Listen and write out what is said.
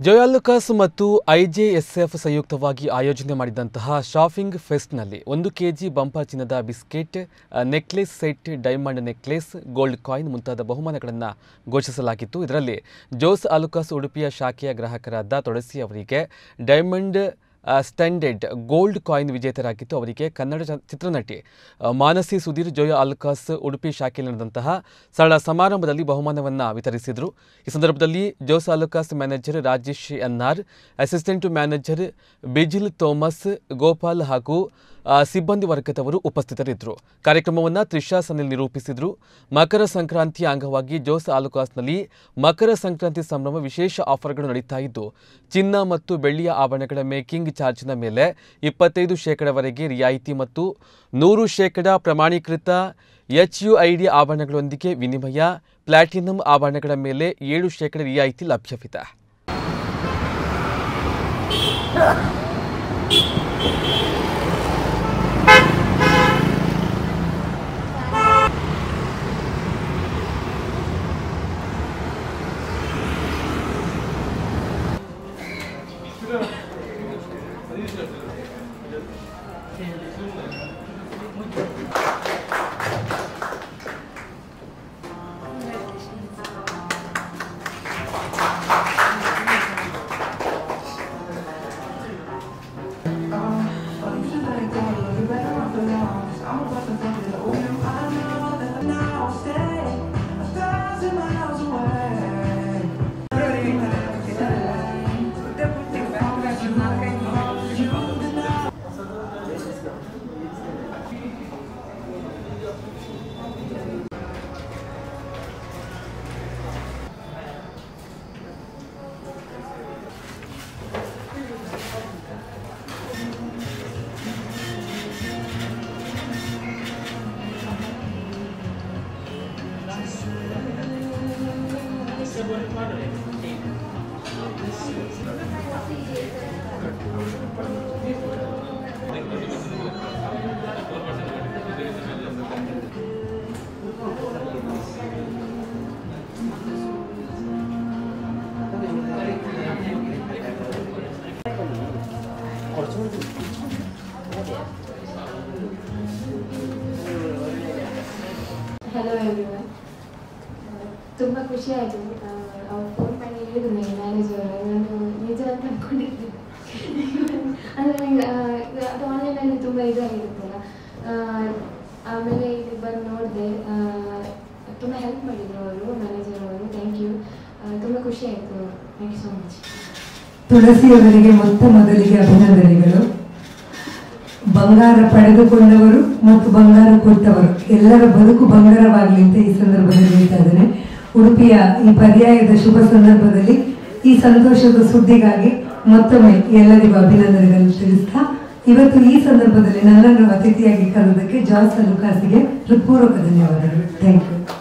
ಜೊಯಾಲುಕಾಸ್ ಮತ್ತು ಐಜೆಎಸ್ಎಫ್ ಸಂಯುಕ್ತವಾಗಿ ಆಯೋಜನೆ ಮಾಡಿದಂತಹ ಶಾಪಿಂಗ್ ಫೆಸ್ಟ್ನಲ್ಲಿ ಒಂದು ಕೆಜಿ ಬಂಪ ಚಿನ್ನದ ಬಿಸ್ಕೆಟ್ ಅ, necklace set diamond necklace gold coin ಮುಂತಾದ ಬಹುಮಾನಗಳನ್ನು ಘೋಷಿಸಲಾಗಿತ್ತು ಇದರಲ್ಲಿ ಜೋಸ್ ಅಲುಕಾಸ್ ಉಡುಪಿಯ ಶಾಖೆಯ ಗ್ರಾಹಕರಾದ ತುಳಸಿ ಅವರಿಗೆ ಡೈಮಂಡ್ ಆ, ಸ್ಟ್ಯಾಂಡರ್ಡ್ ಗೋಲ್ಡ್ ಕಾಯಿನ್ ವಿಜೇತರಾಗಿತ್ತು ಅವರಿಗೆ ಕನ್ನಡ ಚ- ಚಿತ್ರನಟಿ ಆ, ಮಾನಸಿ ಸುಧೀರ್ ಜೋಯ ಅಲ್ಕಾಸ್ ಉಡುಪಿ ಶಾಖೆಯಲ್ಲಿ ನಡೆದಂತಹ ಸರಳ ಸಮಾರಂಭದಲ್ಲಿ ಬಹುಮಾನವನ್ನು ವಿತರಿಸಿದರು ಈ ಸಂದರ್ಭದಲ್ಲಿ Jos Alukkas manager Rajesh N R assistant manager Bijil Thomas Gopal ಹಾಗೂ ಆ, ಸಿಬ್ಬಂದಿ ವರ್ಗದವರು ಉಪಸ್ಥಿತರಿದ್ದರು ಕಾರ್ಯಕ್ರಮವನ್ನು ತ್ರಿಷಾ ಸನಿಲ್ ನಿರೂಪಿಸಿದರು ಮಕರ ಸಂಕ್ರಾಂತಿಯ ಅಂಗವಾಗಿ ಜೋಸ್ ಆಲುಕಾಸ್ನಲ್ಲಿ ಮಕರ ಸಂಕ್ರಾಂತಿ ಸಂಭ್ರಮ ವಿಶೇಷ ಆಫರ್ಗಳು ನಡೀತಾ ಇದ್ದು ಚಿನ್ನ ಮತ್ತು ಬೆಳ್ಳಿಯ ಆಭರಣಗಳ ಮೇಕಿಂಗ್ ಚಾರ್ಜ್ನ ಮೇಲೆ ಇಪ್ಪತ್ತೈದು ಶೇಕಡವರೆಗೆ ರಿಯಾಯಿತಿ ಮತ್ತು ನೂರು ಶೇಕಡ ಪ್ರಮಾಣೀಕೃತ ಎಚ್ ಯು ಐ ಡಿ ಆಭರಣಗಳೊಂದಿಗೆ ವಿನಿಮಯ ಪ್ಲಾಟಿನಂ ಆಭರಣಗಳ ಮೇಲೆ ಏಳು ಶೇಕಡ ರಿಯಾಯಿತಿ ಲಭ್ಯವಿದೆ ಹಲೋ ಎವ್ರಿವನ್ ತುಂಬ ಖುಷಿ ಆಯಿತು ಅವ್ರು ಫೋನ್ ಮಾಡಿ ಹೇಳಿದ್ರು ನನಗೆ ಮ್ಯಾನೇಜರ್ ನಾನು ನಿಜ ಅಂತ ಅಂದ್ಕೊಂಡಿದ್ದೆ ಅಂದರೆ ನಂಗೆ ಆ, ಇದು- ಅದು ಆನ್ಲೈನಲ್ಲಿ ತುಂಬ ಇದಾಗಿರುತ್ತಲ್ಲ ಆ, ಆಮೇಲೆ ಇಲ್ಲಿ ಬಂದು ನೋಡಿದೆ ತುಂಬ ಹೆಲ್ಪ್ ಮಾಡಿದ್ರು ಅವರು ಮ್ಯಾನೇಜರ್ ಅವರು ಥ್ಯಾಂಕ್ ಯು ತುಂಬ ಖುಷಿ ಆಯಿತು ಥ್ಯಾಂಕ್ ಯು ಸೊ ಮಚ್ ತುಳಸಿಯವರಿಗೆ ಮೊತ್ತ ಮೊದಲಿಗೆ ಅಭಿನಂದನೆಗಳು ಬಂಗಾರ ಪಡೆದುಕೊಂಡವರು ಮತ್ತು ಬಂಗಾರ ಕೊಟ್ಟವರು ಎಲ್ಲರ ಬದುಕು ಬಂಗಾರವಾಗಲಿ ಅಂತ ಈ ಸಂದರ್ಭದಲ್ಲಿ ಹೇಳ್ತಾ ಇದ್ದೇನೆ ಉಡುಪಿಯ ಈ ಪರ್ಯಾಯದ ಶುಭ ಸಂದರ್ಭದಲ್ಲಿ ಈ ಸಂತೋಷದ ಸುದ್ದಿಗಾಗಿ ಮತ್ತೊಮ್ಮೆ ಎಲ್ಲರಿಗೂ ಅಭಿನಂದನೆಗಳನ್ನು ತಿಳಿಸ್ತಾ ಇವತ್ತು ಈ ಸಂದರ್ಭದಲ್ಲಿ ನನ್ನನ್ನು ಅತಿಥಿಯಾಗಿ ಕರೆದಕ್ಕೆ ಜಾಸ್ ಅಲುಕಾಸಿಗೆ ಹೃತ್ಪೂರ್ವಕ ಧನ್ಯವಾದಗಳು ಥ್ಯಾಂಕ್ ಯು